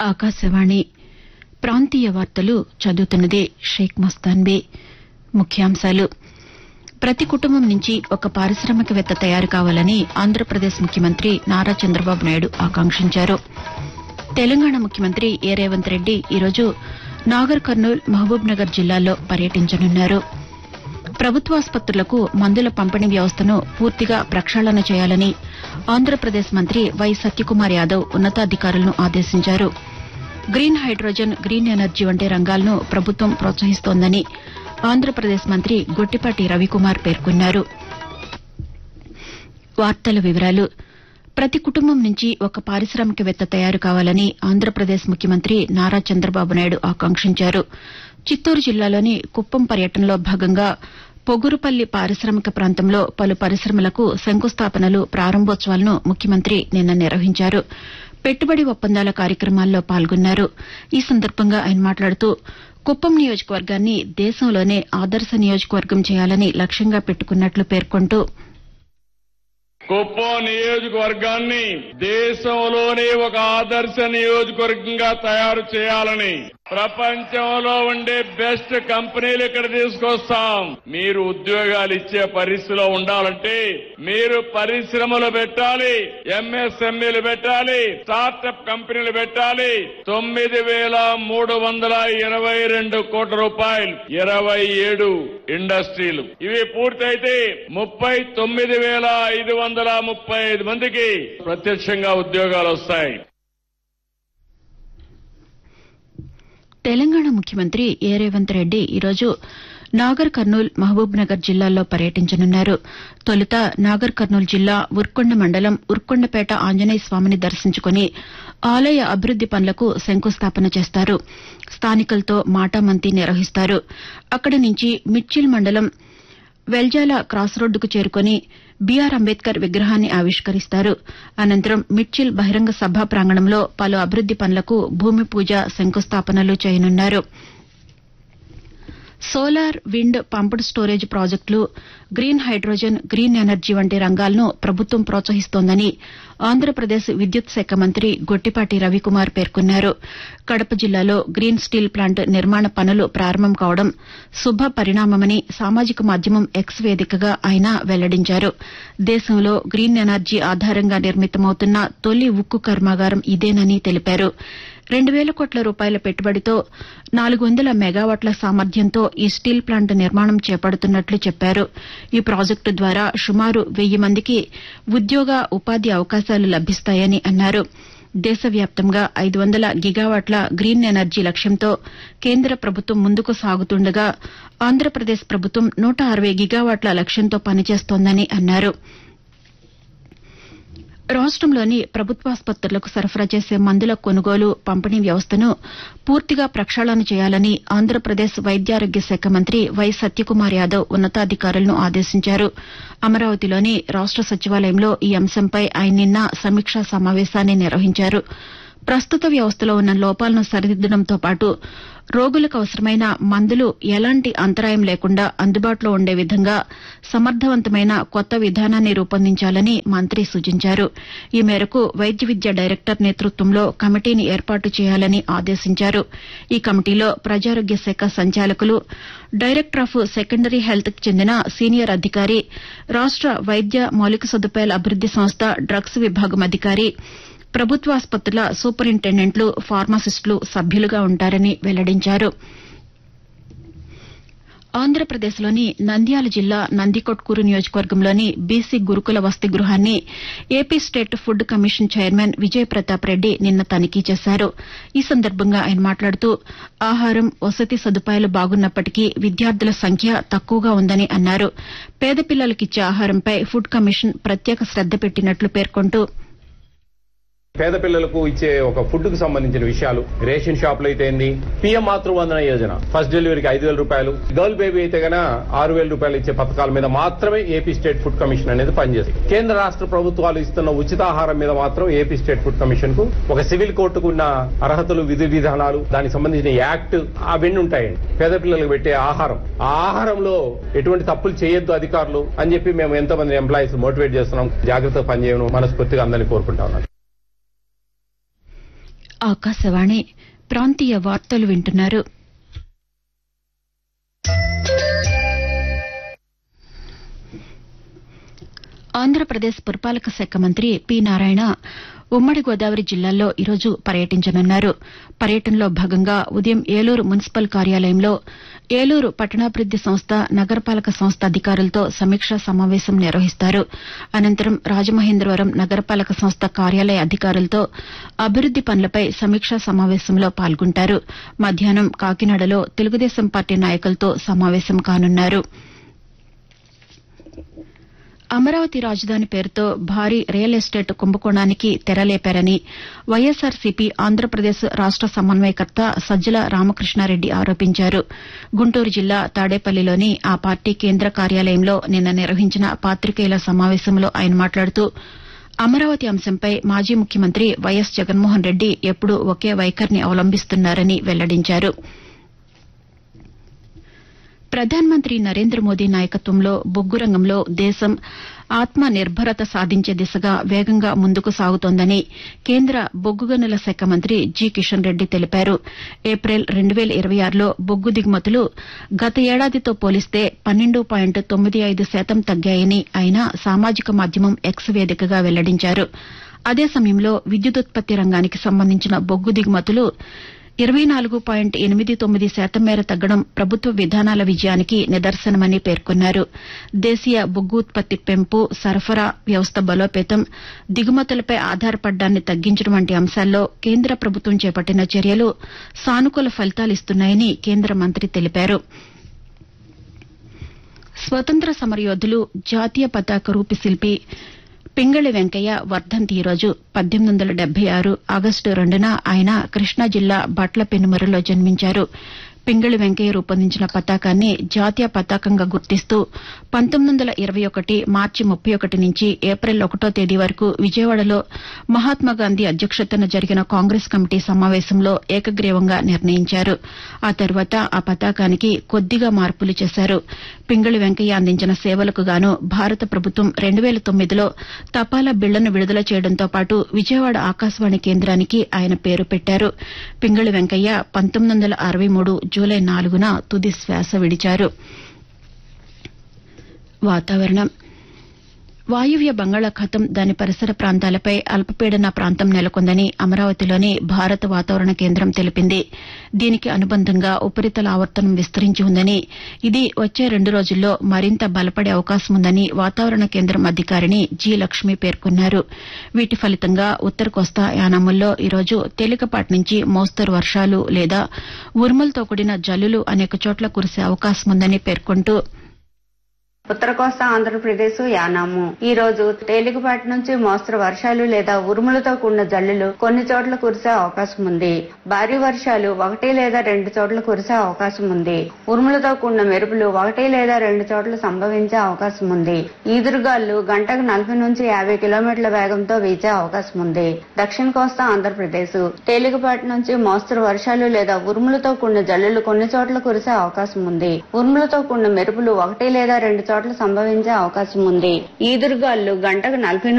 ఆకాశవాణి ప్రాంతీయ వార్తలు చదువుతున్నది షేక్ మస్తాన్బీ ముఖ్యాంశాలు ప్రతి కుటుంబం నుంచి ఒక పారిశ్రామికవేత్త తయారు కావాలని ఆంధ్రప్రదేశ్ ముఖ్యమంత్రి నారా చంద్రబాబు నాయుడు ఆకాంక్షించారు తెలంగాణ ముఖ్యమంత్రి ఏ రేవంత్ రెడ్డి ఈరోజు నాగర్ కర్నూల్ మహబూబ్ నగర్ జిల్లాల్లో పర్యటించనున్నారు ప్రభుత్వాసుపత్రులకు మందుల పంపిణీ వ్యవస్థను పూర్తిగా ప్రక్షాళన చేయాలని ఆంధ్రప్రదేశ్ మంత్రి వై సత్యకుమార్ యాదవ్ ఉన్నతాధికారులను ఆదేశించారు గ్రీన్ హైడ్రోజన్ గ్రీన్ ఎనర్జీ వంటి రంగాలను ప్రభుత్వం ప్రోత్సహిస్తోందని ఆంధ్రప్రదేశ్ మంత్రి గొట్టిపాటి రవికుమార్ పేర్కొన్నారు వార్తల వివరాలు ప్రతి కుటుంబం నుంచి ఒక పారిశ్రామికవేత్త తయారు కావాలని ఆంధ్రప్రదేశ్ ముఖ్యమంత్రి నారా చంద్రబాబు నాయుడు ఆకాంక్షించారు చిత్తూరు జిల్లాలోని కుప్పం పర్యటనలో భాగంగా పొగురుపల్లి పారిశ్రామిక ప్రాంతంలో పలు పరిశ్రమలకు శంకుస్థాపనలు ప్రారంభోత్సవాలను ముఖ్యమంత్రి నిన్న నిర్వహించారు పెట్టుబడి ఒప్పందాల కార్యక్రమాల్లో పాల్గొన్నారు ఈ సందర్భంగా ఆయన మాట్లాడుతూ కుప్పం నియోజకవర్గాన్ని దేశంలోనే ఆదర్శ నియోజకవర్గం చేయాలని లక్ష్యంగా పెట్టుకున్నట్లు పేర్కొంటూ కుప్పం నియోజకవర్గాన్ని దేశంలోనే ఒక ఆదర్శ నియోజకవర్గంగా తయారు చేయాలని ప్రపంచంలో ఉండే బెస్ట్ కంపెనీలు ఇక్కడ తీసుకొస్తాం మీరు ఉద్యోగాలు ఇచ్చే పరిస్థితిలో ఉండాలంటే మీరు పరిశ్రమలు పెట్టాలి ఎంఎస్ఎంఈలు పెట్టాలి స్టార్టప్ కంపెనీలు పెట్టాలి తొమ్మిది వేల మూడు వందల ఇరవై రెండు కోట్ల రూపాయలు ఇరవై ఏడు ఇండస్ట్రీలు ఇవి పూర్తయితే ముప్పై తొమ్మిది వేల ఐదు వందల ముప్పై ఐదు మందికి ప్రత్యక్షంగా ఉద్యోగాలు వస్తాయి తెలంగాణ ముఖ్యమంత్రి ఏ రేవంత్ రెడ్డి ఈరోజు నాగర్ కర్నూల్ మహబూబ్ నగర్ జిల్లాల్లో పర్యటించనున్నారు తొలుత నాగర్ కర్నూల్ జిల్లా ఉర్కొండ మండలం ఉర్కొండపేట ఆంజనేయ స్వామిని దర్శించుకుని ఆలయ అభివృద్ది పనులకు శంకుస్థాపన చేస్తారు స్థానికులతో మాటామంతి నిర్వహిస్తారు అక్కడి నుంచి మిర్చిల్ మండలం వెల్జాల క్రాస్ రోడ్డుకు చేరుకుని బీఆర్ అంబేద్కర్ విగ్రహాన్ని ఆవిష్కరిస్తారు అనంతరం మిర్చిల్ బహిరంగ సభా ప్రాంగణంలో పలు అభివృద్ది పనులకు భూమి పూజ శంకుస్థాపనలు చేయనున్నారు సోలార్ విండ్ పంప్డ్ స్టోరేజ్ ప్రాజెక్టులు గ్రీన్ హైడ్రోజన్ గ్రీన్ ఎనర్జీ వంటి రంగాలను ప్రభుత్వం ప్రోత్సహిస్తోందని ఆంధ్రప్రదేశ్ విద్యుత్ శాఖ మంత్రి గొట్టిపాటి రవికుమార్ పేర్కొన్నారు కడప జిల్లాలో గ్రీన్ స్టీల్ ప్లాంట్ నిర్మాణ పనులు ప్రారంభం కావడం శుభ పరిణామమని సామాజిక మాధ్యమం ఎక్స్ వేదికగా ఆయన వెల్లడించారు దేశంలో గ్రీన్ ఎనర్జీ ఆధారంగా నిర్మితమవుతున్న తొలి ఉక్కు కర్మాగారం ఇదేనని తెలిపారు రెండు వేల కోట్ల రూపాయల పెట్టుబడితో నాలుగు వందల మెగావాట్ల సామర్థ్యంతో ఈ స్టీల్ ప్లాంట్ నిర్మాణం చేపడుతున్నట్లు చెప్పారు ఈ ప్రాజెక్టు ద్వారా సుమారు వెయ్యి మందికి ఉద్యోగ ఉపాధి అవకాశాలు లభిస్తాయని అన్నారు దేశవ్యాప్తంగా ఐదు వందల గిగావాట్ల గ్రీన్ ఎనర్జీ లక్ష్యంతో కేంద్ర ప్రభుత్వం ముందుకు సాగుతుండగా ఆంధ్రప్రదేశ్ ప్రభుత్వం నూట అరవై గిగావాట్ల లక్ష్యంతో పనిచేస్తోందని అన్నారు రాష్టంలోని ప్రభుత్వాసుపత్రులకు సరఫరా చేసే మందుల కొనుగోలు పంపిణీ వ్యవస్థను పూర్తిగా ప్రక్షాళన చేయాలని ఆంధ్రప్రదేశ్ వైద్యారోగ్య శాఖ మంత్రి వై సత్యకుమార్ యాదవ్ ఉన్నతాధికారులను ఆదేశించారు అమరావతిలోని రాష్ట సచివాలయంలో ఈ అంశంపై ఆయన నిన్న సమీక్షా సమావేశాన్ని నిర్వహించారు ప్రస్తుత వ్యవస్థలో ఉన్న లోపాలను సరిదిద్దడంతో పాటు రోగులకు అవసరమైన మందులు ఎలాంటి అంతరాయం లేకుండా అందుబాటులో ఉండే విధంగా సమర్థవంతమైన కొత్త విధానాన్ని రూపొందించాలని మంత్రి సూచించారు ఈ మేరకు వైద్య విద్య డైరెక్టర్ నేతృత్వంలో కమిటీని ఏర్పాటు చేయాలని ఆదేశించారు ఈ కమిటీలో ప్రజారోగ్య శాఖ సంచాలకులు డైరెక్టర్ ఆఫ్ సెకండరీ హెల్త్ కు చెందిన సీనియర్ అధికారి రాష్ట వైద్య మౌలిక సదుపాయాల అభివృద్ది సంస్థ డ్రగ్స్ విభాగం అధికారి ప్రభుత్వాసుపత్రుల సూపరింటెండెంట్లు ఫార్మాసిస్టులు సభ్యులుగా ఉంటారని వెల్లడించారు ఆంధ్రప్రదేశ్లోని నంద్యాల జిల్లా నందికొట్కూరు నియోజకవర్గంలోని బీసీ గురుకుల వసతి గృహాన్ని AP state food commission chairman Vijay Pratap Reddy నిన్న తనిఖీ చేశారు ఈ సందర్భంగా ఆయన మాట్లాడుతూ ఆహారం వసతి సదుపాయాలు బాగున్నప్పటికీ విద్యార్థుల సంఖ్య తక్కువగా ఉందని అన్నారు పేద పిల్లలకిచ్చే ఆహారంపై ఫుడ్ కమిషన్ ప్రత్యేక శ్రద్ద పెట్టినట్లు పేర్కొంటూ పేద పిల్లలకు ఇచ్చే ఒక ఫుడ్ కు సంబంధించిన విషయాలు రేషన్ షాపులు అయితే ఏంది పిఎం మాతృవందన యోజన ఫస్ట్ డెలివరీకి ఐదు వేల రూపాయలు గర్ల్ బేబీ అయితే గన ఆరు వేల రూపాయలు ఇచ్చే పథకాల మీద మాత్రమే ఏపీ స్టేట్ ఫుడ్ కమిషన్ అనేది పనిచేస్తుంది కేంద్ర రాష్ట్ర ప్రభుత్వాలు ఇస్తున్న ఉచితాహారం మీద మాత్రం ఏపీ స్టేట్ ఫుడ్ కమిషన్ కు ఒక సివిల్ కోర్టుకు ఉన్న అర్హతలు విధి విధానాలు దానికి సంబంధించిన యాక్ట్ అవన్నీ ఉంటాయండి పేద పిల్లలకు పెట్టే ఆహారం ఆ ఆహారంలో ఎటువంటి తప్పులు చేయొద్దు అధికారులు అని చెప్పి మేము ఎంతో మంది ఎంప్లాయీస్ మోటివేట్ చేస్తున్నాం జాగ్రత్తగా పనిచేయడం మనస్ఫూర్తిగా అందరినీ కోరుకుంటా ఉన్నాం ఆకాశవాణి ప్రాంతీయ వార్తలు వింటున్నారు ఆంధ్రప్రదేశ్ పురపాలక శాఖ మంత్రి పి నారాయణ ఉమ్మడి గోదావరి జిల్లాల్లో ఈరోజు పర్యటించనున్నారు పర్యటనలో భాగంగా ఉదయం ఏలూరు మున్సిపల్ కార్యాలయంలో ఏలూరు పట్టణాభివృద్ది సంస్థ నగరపాలక సంస్థ అధికారులతో సమీక్షా సమావేశం నిర్వహిస్తారు అనంతరం రాజమహేంద్రవరం నగరపాలక సంస్థ కార్యాలయ అధికారులతో అభివృద్ది పనులపై సమీక్షా సమావేశంలో పాల్గొంటారు మధ్యాహ్నం కాకినాడలో తెలుగుదేశం పార్టీ నాయకులతో సమావేశం కానున్నారు అమరావతి రాజధాని పేరుతో భారీ రియల్ ఎస్టేట్ కుంభకోణానికి తెరలేపారని వైఎస్సార్సీపీ ఆంధ్రప్రదేశ్ రాష్ట సమన్వయకర్త సజ్జల రామకృష్ణారెడ్డి ఆరోపించారు గుంటూరు జిల్లా తాడేపల్లిలోని ఆ పార్టీ కేంద్ర కార్యాలయంలో నిన్న నిర్వహించిన పాతికేయుల సమావేశంలో ఆయన మాట్లాడుతూ అమరావతి అంశంపై మాజీ ముఖ్యమంత్రి వైఎస్ జగన్మోహన్ రెడ్డి ఎప్పుడూ ఒకే వైఖరిని అవలంబిస్తున్నారని వెల్లడించారు ప్రధానమంత్రి నరేంద్ర మోదీ నాయకత్వంలో బొగ్గు రంగంలో దేశం ఆత్మ నిర్భరత సాధించే దిశగా వేగంగా ముందుకు సాగుతోందని కేంద్ర బొగ్గు గనుల శాఖ మంత్రి జి కిషన్ రెడ్డి తెలిపారు ఏప్రిల్ రెండు వేల ఇరవై ఆరులో బొగ్గు దిగుమతులు గత ఏడాదితో పోలిస్తే పన్నెండు పాయింట్ తొమ్మిది ఐదు శాతం తగ్గాయని ఆయన సామాజిక మాధ్యమం ఎక్స్ వేదికగా వెల్లడించారు అదే సమయంలో విద్యుదుత్పత్తి రంగానికి సంబంధించిన బొగ్గు దిగుమతులు ఇరవై నాలుగు పాయింట్ ఎనిమిది తొమ్మిది శాతం మేర తగ్గడం ప్రభుత్వ విధానాల విజయానికి నిదర్శనమని పేర్కొన్నారు దేశీయ బొగ్గు ఉత్పత్తి పెంపు సరఫరా వ్యవస్థ బలోపేతం దిగుమతులపై ఆధారపడ్డాన్ని తగ్గించడం వంటి అంశాల్లో కేంద్ర ప్రభుత్వం చేపట్టిన చర్యలు సానుకూల ఫలితాలిస్తున్నాయని కేంద్ర మంత్రి తెలిపారు స్వతంత్ర సమరయోధులు జాతీయ పతాక రూపశిల్పి పింగళి వెంకయ్య వర్ధంతి ఈరోజు పద్దెనిమిది వందల డెబ్బై ఆరు ఆగస్టు రెండున ఆయన కృష్ణా జిల్లా బట్ల పెనుమరులో జన్మించారు పింగళి వెంకయ్య రూపొందించిన పతాకాన్ని జాతీయ పతాకంగా గుర్తిస్తూ పంతొమ్మిది వందల ఇరవై ఒకటి మార్చి ముప్పై ఒకటి నుంచి ఏప్రిల్ ఒకటో తేదీ వరకు విజయవాడలో మహాత్మాగాంధీ అధ్యక్షతన జరిగిన కాంగ్రెస్ కమిటీ సమావేశంలో ఏకగ్రీవంగా నిర్ణయించారు ఆ తర్వాత ఆ పతాకానికి కొద్దిగా మార్పులు చేశారు పింగళి వెంకయ్య అందించిన సేవలకు గాను భారత ప్రభుత్వం రెండు వేల తొమ్మిదిలో తపాలా బిళ్లను విడుదల చేయడంతో పాటు విజయవాడ ఆకాశవాణి కేంద్రానికి ఆయన పేరు పెట్టారు పింగళి వెంకయ్య పంతొమ్మిది వందల అరవై మూడు జూలై నాలుగున తుది శ్వాస విడిచారు వాతావరణం వాయువ్య బంగాళాఖాతం దాని పరిసర ప్రాంతాలపై అల్పపీడన ప్రాంతం నెలకొందని అమరావతిలోని భారత వాతావరణ కేంద్రం తెలిపింది దీనికి అనుబంధంగా ఉపరితల ఆవర్తనం విస్తరించి ఉందని ఇది వచ్చే రెండు రోజుల్లో మరింత బలపడే అవకాశం ఉందని వాతావరణ కేంద్రం అధికారిని జి లక్ష్మి పేర్కొన్నారు వీటి ఫలితంగా ఉత్తర కోస్తా యానాముల్లో ఈరోజు తేలికపాటి నుంచి మోస్తరు వర్షాలు లేదా ఉరుములతో కూడిన జల్లులు అనేక చోట్ల కురిసే అవకాశం ఉందని పేర్కొంటూ ఉత్తర కోస్తా ఆంధ్రప్రదేశ్ యానాము ఈ రోజు తేలికపాటి నుంచి మోస్తరు వర్షాలు లేదా ఉరుములతో కూడిన జల్లులు కొన్ని చోట్ల కురిసే అవకాశం ఉంది భారీ వర్షాలు ఒకటి లేదా రెండు చోట్ల కురిసే అవకాశం ఉంది ఉరుములతో కూడిన మెరుపులు ఒకటి లేదా రెండు చోట్ల సంభవించే అవకాశం ఉంది ఈదురుగాలు గంటకు నలభై నుంచి యాభై కిలోమీటర్ల వేగంతో వీచే అవకాశం ఉంది దక్షిణ కోస్తా ఆంధ్రప్రదేశ్ తేలికపాటి నుంచి మోస్తరు వర్షాలు లేదా ఉరుములతో కూడిన జల్లులు కొన్ని చోట్ల కురిసే అవకాశం ఉంది ఉరుములతో కూడిన మెరుపులు ఒకటి లేదా రెండు చోట్ల సంభవించే అవకాశం ఉంది ఈదురుగాలు గంటకు నలభై